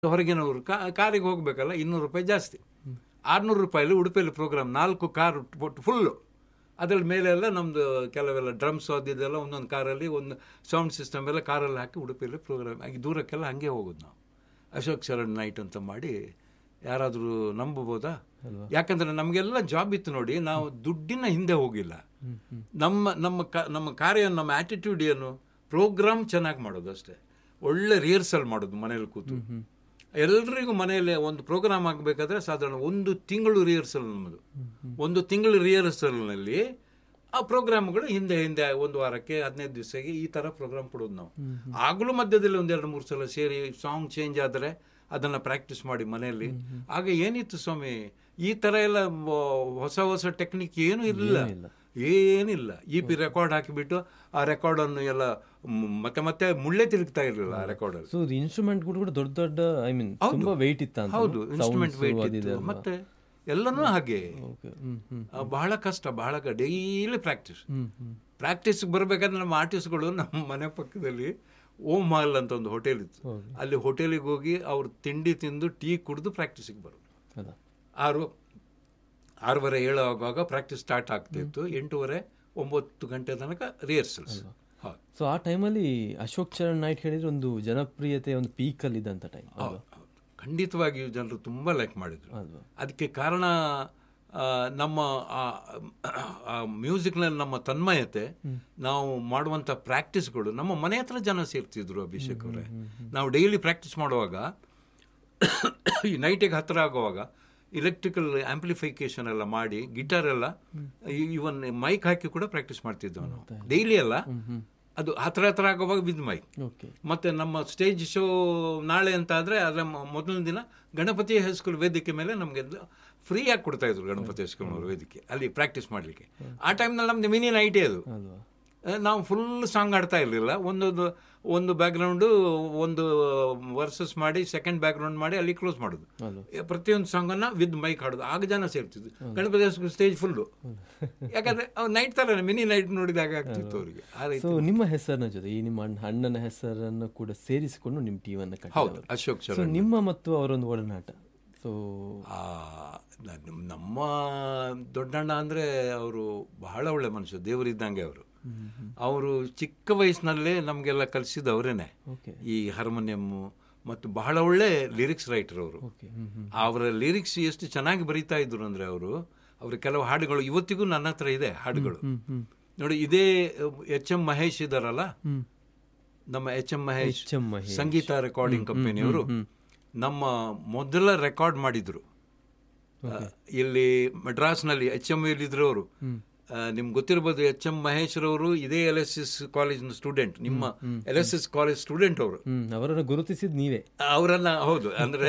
ಹೊರಗಿನವರು ಕಾರಿಗೆ ಹೋಗಬೇಕಲ್ಲ ಇನ್ನೂರು ರೂಪಾಯಿ ಜಾಸ್ತಿ ಆರುನೂರು ರೂಪಾಯಲ್ಲಿ ಉಡುಪಿಯಲ್ಲಿ ಪ್ರೋಗ್ರಾಮ್ ನಾಲ್ಕು ಕಾರ್ ಫುಲ್ಲು ಅದ್ರಲ್ಲಿ ಮೇಲೆಲ್ಲ ನಮ್ಮದು ಕೆಲವೆಲ್ಲ ಡ್ರಮ್ಸ್ ಅದಿದೆಲ್ಲ ಒಂದೊಂದು ಕಾರಲ್ಲಿ ಒಂದು ಸೌಂಡ್ ಸಿಸ್ಟಮ್ ಎಲ್ಲ ಕಾರಲ್ಲಿ ಹಾಕಿ ಉಡುಪಿಯಲ್ಲಿ ಪ್ರೋಗ್ರಾಮ್ ಆಗಿ ದೂರಕ್ಕೆಲ್ಲ ಹಾಗೆ ಹೋಗೋದು ನಾವು ಅಶೋಕ್ ಶರಣ್ ನೈಟ್ ಅಂತ ಮಾಡಿ ಯಾರಾದರೂ ನಂಬಬೋದಾ ಯಾಕಂದ್ರೆ ನಮಗೆಲ್ಲ ಜಾಬ್ ಇತ್ತು ನೋಡಿ ನಾವು ದುಡ್ಡಿನ ಹಿಂದೆ ಹೋಗಿಲ್ಲ ನಮ್ಮ ನಮ್ಮ ಕ ನಮ್ಮ ಕಾರ್ಯ ನಮ್ಮ ಆಟಿಟ್ಯೂಡ್ ಏನು ಪ್ರೋಗ್ರಾಮ್ ಚೆನ್ನಾಗಿ ಮಾಡೋದು ಅಷ್ಟೇ ಒಳ್ಳೆ ರಿಹರ್ಸಲ್ ಮಾಡೋದು ಮನೇಲಿ ಕೂತು ಎಲ್ರಿಗೂ ಮನೆಯಲ್ಲಿ ಒಂದು ಪ್ರೋಗ್ರಾಮ್ ಆಗಬೇಕಾದ್ರೆ ಸಾಧಾರಣ ಒಂದು ತಿಂಗಳು ರಿಹರ್ಸಲ್ ನಮ್ಮದು ಒಂದು ತಿಂಗಳು ರಿಹರ್ಸಲ್ನಲ್ಲಿ ಆ ಪ್ರೋಗ್ರಾಮ್ಗಳು ಹಿಂದೆ ಹಿಂದೆ ಒಂದು ವಾರಕ್ಕೆ ಹದಿನೈದು ದಿವಸಕ್ಕೆ ಈ ಥರ ಪ್ರೋಗ್ರಾಮ್ ಕೊಡೋದು ನಾವು ಆಗಲೂ ಮಧ್ಯದಲ್ಲಿ ಒಂದೆರಡು ಮೂರು ಸಲ ಸೇರಿ ಸಾಂಗ್ ಚೇಂಜ್ ಆದರೆ ಅದನ್ನು ಪ್ರಾಕ್ಟೀಸ್ ಮಾಡಿ ಮನೆಯಲ್ಲಿ ಆಗ ಏನಿತ್ತು ಸ್ವಾಮಿ ಈ ಥರ ಎಲ್ಲ ಹೊಸ ಹೊಸ ಟೆಕ್ನಿಕ್ ಏನೂ ಇರಲಿಲ್ಲ ಏನಿಲ್ಲ ಇ ಪಿ ರೆಕಾರ್ಡ್ ಹಾಕಿಬಿಟ್ಟು ಆ ರೆಕಾರ್ಡನ್ನು ಎಲ್ಲ ಮತ್ತೆ ಮತ್ತೆ ಮುಳ್ಳೆ ತಿರುಗ್ತಾ ಇರಲಿಲ್ಲ ಆ ರೆಕಾರ್ಡಲ್ಲಿ ಸೊ ಇನ್ಸ್ಟ್ರೂಮೆಂಟ್ ಕೂಡ ದೊಡ್ಡ ದೊಡ್ಡ ಐ ಮೀನ್ ತುಂಬಾ ವೆಯ್ಟ್ ಇತ್ತ ಅಂತ ಹೌದು ಇನ್ಸ್ಟ್ರೂಮೆಂಟ್ ವೇಟ್ ಇತ್ತು ಮತ್ತೆ ಎಲ್ಲನೂ ಹಾಗೆ ಆ, ಬಹಳ ಕಷ್ಟ ಬಹಳ ಡೈಲಿ ಪ್ರಾಕ್ಟೀಸ್ ಪ್ರಾಕ್ಟೀಸ್ ಬರಬೇಕಾದ್ರೆ ನಮ್ಮ ಆರ್ಟಿಸ್ಟ್ಗಳು ನಮ್ಮ ಮನೆ ಪಕ್ಕದಲ್ಲಿ ಓಂ ಮಾಲ್ ಅಂತ ಒಂದು ಹೋಟೆಲ್ ಇತ್ತು ಅಲ್ಲಿ ಹೋಟೆಲಿಗೆ ಹೋಗಿ ಅವ್ರು ತಿಂಡಿ ತಿಂದು ಟೀ ಕುಡಿದು ಪ್ರಾಕ್ಟೀಸಿಗೆ ಬರೋದು ಅದ ಆರು ಆರೂವರೆ ಏಳು ಆಗುವಾಗ ಪ್ರಾಕ್ಟೀಸ್ ಸ್ಟಾರ್ಟ್ ಆಗ್ತಿತ್ತು ಎಂಟೂವರೆ ಒಂಬತ್ತು ಗಂಟೆ ತನಕ ರಿಹರ್ಸಲ್ಸ್ ಹೌದು ಸೊ ಆ ಟೈಮಲ್ಲಿ ಅಶೋಕ್ ಚರಣ್ ನೈಟ್ ಹೇಳಿದ್ರೆ ಒಂದು ಜನಪ್ರಿಯತೆ ಒಂದು ಪೀಕ್ ಅಲ್ಲಿ ಇದ್ದಂತ ಟೈಮ್ ಹೌದು. ಖಂಡಿತವಾಗಿಯೂ ಜನರು ತುಂಬ ಲೈಕ್ ಮಾಡಿದ್ರು ಅಲ್ವಾ ಅದಕ್ಕೆ ಕಾರಣ ಆ, ನಮ್ಮ ಮ್ಯೂಸಿಕ್ನಲ್ಲಿ ನಮ್ಮ ತನ್ಮಯತೆ ನಾವು ಮಾಡುವಂಥ ಪ್ರಾಕ್ಟೀಸ್ಗಳು ನಮ್ಮ ಮನೆ ಹತ್ರ ಜನ ಸೇರ್ತಿದ್ರು ಅಭಿಷೇಕ್ ಅವರೇ ನಾವು ಡೈಲಿ ಪ್ರಾಕ್ಟೀಸ್ ಮಾಡುವಾಗ ಈ ನೈಟಿಗೆ ಹತ್ತಿರ ಆಗುವಾಗ ಇಲೆಕ್ಟ್ರಿಕಲ್ ಆಂಪ್ಲಿಫಿಕೇಶನ್ ಎಲ್ಲ ಮಾಡಿ ಗಿಟಾರ್ ಎಲ್ಲ ಇವನ್ ಮೈಕ್ ಹಾಕಿ ಕೂಡ ಪ್ರಾಕ್ಟೀಸ್ ಮಾಡ್ತಿದ್ದೆವು ನಾವು ಡೈಲಿ ಅಲ್ಲ ಅದು ಹತ್ರ ಹತ್ರ ಆಗುವಾಗ ವಿದ್ ಮೈಕ್ ಓಕೆ ಮತ್ತೆ ನಮ್ಮ ಸ್ಟೇಜ್ ಶೋ ನಾಳೆ ಅಂತ ಆದರೆ ಅದರ ಮ- ಮೊದಲನೇ ದಿನ ಗಣಪತಿ ಹೈಸ್ಕೂಲ್ ವೇದಿಕೆ ಮೇಲೆ ನಮಗೆ ಫ್ರೀಯಾಗಿ ಕೊಡ್ತಾ ಇದ್ರು ಗಣಪತಿ ಹೈಸ್ಕೂಲ್ ವೇದಿಕೆ ಅಲ್ಲಿ ಪ್ರಾಕ್ಟೀಸ್ ಮಾಡಲಿಕ್ಕೆ ಆ ಟೈಮ್ನಲ್ಲಿ ನಮ್ದು ಮಿನಿ ನೈಟೇ ಅದು ಅಲ್ವಾ ಆ, ನಾವು ಫುಲ್ ಸಾಂಗ್ ಆಡ್ತಾ ಇರಲಿಲ್ಲ ಒಂದೊಂದು ಒಂದು ಬ್ಯಾಕ್ಗ್ರೌಂಡು ಒಂದು ವರ್ಸಸ್ ಮಾಡಿ ಸೆಕೆಂಡ್ ಬ್ಯಾಕ್ಗ್ರೌಂಡ್ ಮಾಡಿ ಅಲ್ಲಿ ಕ್ಲೋಸ್ ಮಾಡೋದು ಅಲ್ವಾ ಏ, ಪ್ರತಿಯೊಂದು ಸಾಂಗನ್ನು ವಿತ್ ಮೈಕ್ ಹಾಡೋದು ಆಗ ಜನ ಸೇರ್ತಿದ್ರು ಗಣಪತಿ ಹೈಸ್ಕೂಲ್ ಸ್ಟೇಜ್ ಫುಲ್ಲು ಯಾಕಂದ್ರೆ ಅವ್ರು ನೈಟ್ ಥರ ಮಿನಿ ನೈಟ್ ನೋಡಿದಾಗ ಆಗ್ತಿತ್ತು ಅವರಿಗೆ ಆ ರೀತಿ ಸೊ ನಿಮ್ಮ ಹೆಸರಿನ ಜೊತೆ ಈ ನಿಮ್ಮ ಅಣ್ಣ- ಅಣ್ಣನ ಹೆಸರನ್ನು ಕೂಡ ಸೇರಿಸಿಕೊಂಡು ನಿಮ್ಮ ಟೀಮನ್ನು ಹೌದು ಕಟ್ಟಿದವರು ಅಶೋಕ್ ಸೊ ಶರಣ್ ನಿಮ್ಮ ಮತ್ತು ಅವರೊಂದು ಒಡನಾಟ ಸೊ ಆ, ನ- ನಮ್ಮ ದೊಡ್ಡಣ್ಣ ಅಂದರೆ ಅವರು ಬಹಳ ಒಳ್ಳೆ ಮನುಷ್ಯ ದೇವರಿದ್ದಂಗೆ ಅವರು ಅವರು ಚಿಕ್ಕ ವಯಸ್ಸಿನಲ್ಲೇ ನಮಗೆಲ್ಲ ಕಲಿಸಿದ್ದು ಅವರೇನೆ ಓಕೆ ಈ ಹಾರ್ಮೋನಿಯಮ್ಮು ಮತ್ತು ಬಹಳ ಒಳ್ಳೆ ಲಿರಿಕ್ಸ್ ರೈಟರ್ ಅವರು ಓಕೆ ಹ್ಮ್ ಹ್ಮ್ ಅವರ ಲಿರಿಕ್ಸ್ ಎಷ್ಟು ಚೆನ್ನಾಗಿ ಬರೀತಾ ಇದ್ರು ಅಂದರೆ ಅವರು ಅವರ ಕೆಲವು ಹಾಡುಗಳು ಇವತ್ತಿಗೂ ನನ್ನ ಹತ್ರ ಇದೆ ಹಾಡುಗಳು ಹ್ಮ್ ನೋಡಿ ಇದೇ ಎಚ್ ಎಂ ಮಹೇಶ್ ಇದಾರಲ್ಲ ಹ್ಮ್ ನಮ್ಮ H M Mahesh H M Mahesh Sangeetha recording ಕಂಪನಿಯವರು ನಮ್ಮ ಮೊದಲ ರೆಕಾರ್ಡ್ ಮಾಡಿದ್ರು ಆ, ಇಲ್ಲಿ ಮಡ್ರಾಸ್ನಲ್ಲಿ ಎಚ್ ಎಂ ಇದ್ರು ಅವರು ನಿಮ್ಗೆ ಗೊತ್ತಿರ್ಬೋದು ಎಚ್ ಎಂ ಮಹೇಶ್ರವರು ಇದೇ ಎಲ್ ಎಸ್ ಎಸ್ ಕಾಲೇಜಿನ ಸ್ಟೂಡೆಂಟ್ ನಿಮ್ಮ L S S college student ಅವರು ಹ್ಮ್ ಅವರನ್ನು ಗುರುತಿಸಿದ್ ನೀವೇ ಅವರನ್ನ ಹೌದು ಅಂದ್ರೆ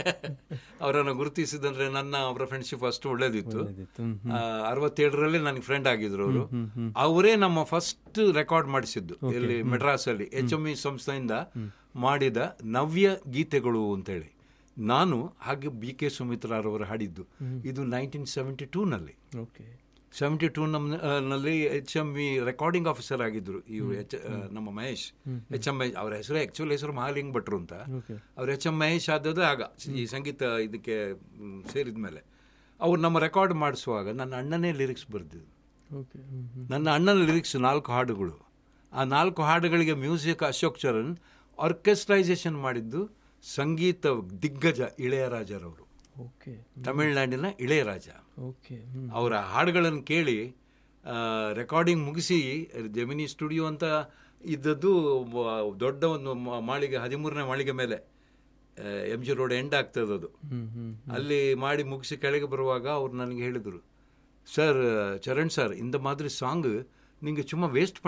ಅವರನ್ನ ಗುರುತಿಸಿದಂದ್ರೆ ನನ್ನ ಅವರ ಫ್ರೆಂಡ್ಶಿಪ್ ಅಷ್ಟು ಒಳ್ಳೇದಿತ್ತು ಇದಿತ್ತು. ಹ್ಮ್ ಆ, ಅರವತ್ತೇಳರಲ್ಲಿ ನನಗೆ ಫ್ರೆಂಡ್ ಆಗಿದ್ರು ಅವರು ಅವರೇ ನಮ್ಮ ಫಸ್ಟ್ ರೆಕಾರ್ಡ್ ಮಾಡಿಸಿದ್ದು ಇಲ್ಲಿ ಮೆಡ್ರಾಸ್ ಅಲ್ಲಿ ಎಚ್ ಎಂ ಇ ಸಂಸ್ಥೆಯಿಂದ ಮಾಡಿದ ನವ್ಯ ಗೀತೆಗಳು ಅಂತೇಳಿ ನಾನು ಹಾಗೆ ಬಿ ಕೆ ಸುಮಿತ್ರಾರವರು ಹಾಡಿದ್ದು ಇದು ನೈನ್ಟೀನ್ ಸೆವೆಂಟಿ ಟೂನಲ್ಲಿ ಓಕೆ ಸೆವೆಂಟಿ ಟೂ ನಮ್ಮ ಆ, ನಲ್ಲಿ ಎಚ್ ಎಂ ಇ ರೆಕಾರ್ಡಿಂಗ್ ಆಫೀಸರ್ ಆಗಿದ್ರು ಇವರು ಎಚ್ ಆ, ನಮ್ಮ ಮಹೇಶ್ ಎಚ್ ಎಂ ಮಹೇಶ್ ಅವರ ಹೆಸರು ಆ್ಯಕ್ಚುಲಿ ಹೆಸರು ಮಹಾಲಿಂಗ್ ಭಟ್ರು ಅಂತ ಓಕೆ ಅವ್ರು ಎಚ್ ಎಂ ಮಹೇಶ್ ಆದದ್ದು ಆಗ ಈ ಸಂಗೀತ ಇದಕ್ಕೆ ಸೇರಿದ ಮೇಲೆ ಅವ್ರು ನಮ್ಮ ರೆಕಾರ್ಡ್ ಮಾಡಿಸುವಾಗ ನನ್ನ ಅಣ್ಣನೇ ಲಿರಿಕ್ಸ್ ಬರೆದಿದ್ದು ಓಕೆ ಹ್ಮ್ ಹ್ಮ್ ನನ್ನ ಅಣ್ಣನ ಲಿರಿಕ್ಸ್ ನಾಲ್ಕು ಹಾಡುಗಳು ಆ ನಾಲ್ಕು ಹಾಡುಗಳಿಗೆ ಮ್ಯೂಸಿಕ್ ಅಶೋಕ್ ಚರಣ್ ಆರ್ಕೆಸ್ಟ್ರೈಸೇಷನ್ ಮಾಡಿದ್ದು ಸಂಗೀತ ದಿಗ್ಗಜ ಇಳೆಯರಾಜರವರು ಓಕೆ ತಮಿಳುನಾಡಿನ ಇಳೆಯರಾಜ ಓಕೆ ಹ್ಮ್ ಅವರ ಹಾಡುಗಳನ್ನು ಕೇಳಿ ರೆಕಾರ್ಡಿಂಗ್ ಮುಗಿಸಿ ಜಮಿನಿ ಸ್ಟುಡಿಯೋ ಅಂತ ಇದ್ದದ್ದು ವ- ದೊಡ್ಡ ಒಂದು ಮ- ಮಾಳಿಗೆ ಹದಿಮೂರನೇ ಮಾಳಿಗೆ ಮೇಲೆ ಎಮ್ ಜಿ ರೋಡ್ ಎಂಡ್ ಆಗ್ತದೆ ಅದು ಹ್ಮ್ ಹ್ಮ್ ಅಲ್ಲಿ ಮಾಡಿ ಮುಗಿಸಿ ಕೆಳಗೆ ಬರುವಾಗ ಅವ್ರು ನನಗೆ ಹೇಳಿದರು ಸರ್ ಚರಣ್ ಸರ್ இந்த மாதிரி சாங்கு நீங்கள் சும்மா வேஸ்ட்